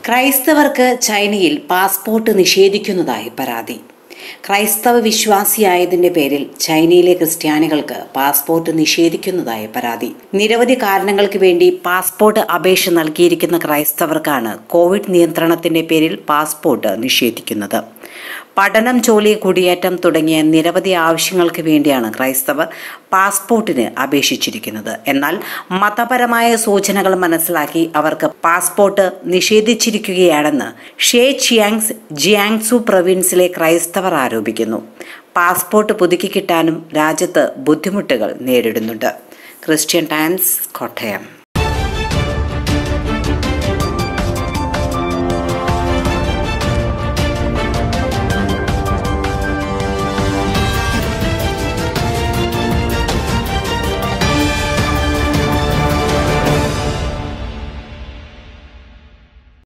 ക്രൈസ്തവർക്ക് ചൈനയിൽ പാസ്പോർട്ട് നിഷേധിക്കുന്നതായി പരാതി ക്രൈസ്തവ വിശ്വാസിയായതിന്റെ പേരിൽ ചൈനയിലെ ക്രിസ്ത്യാനികൾക്ക് പാസ്പോർട്ട് നിഷേധിക്കുന്നതായി പരാതി നിരവധി കാരണങ്ങൾക്ക് വേണ്ടി പാസ്പോർട്ട് അപേക്ഷ നൽകിയിരിക്കുന്ന ക്രൈസ്തവർക്കാണ് കോവിഡ് നിയന്ത്രണത്തിന്റെ പേരിൽ പാസ്പോർട്ട് നിഷേധിക്കുന്നത് പഠനം ജോലി കുടിയേറ്റം തുടങ്ങിയ നിരവധി ആവശ്യങ്ങൾക്ക് വേണ്ടിയാണ് ക്രൈസ്തവർ പാസ്പോർട്ടിന് അപേക്ഷിച്ചിരിക്കുന്നത് എന്നാൽ മതപരമായ സൂചനകൾ മനസ്സിലാക്കി അവർക്ക് പാസ്പോർട്ട് നിഷേധിച്ചിരിക്കുകയാണെന്ന് ഷേ ചിയാങ്സ് ജിയാങ്സു പ്രവിൻസിലെ ക്രൈസ്തവർ ആരോപിക്കുന്നു പാസ്പോർട്ട് പുതുക്കി കിട്ടാനും രാജ്യത്ത് ബുദ്ധിമുട്ടുകൾ നേരിടുന്നുണ്ട് ക്രിസ്ത്യൻ ടൈംസ് കോട്ടയം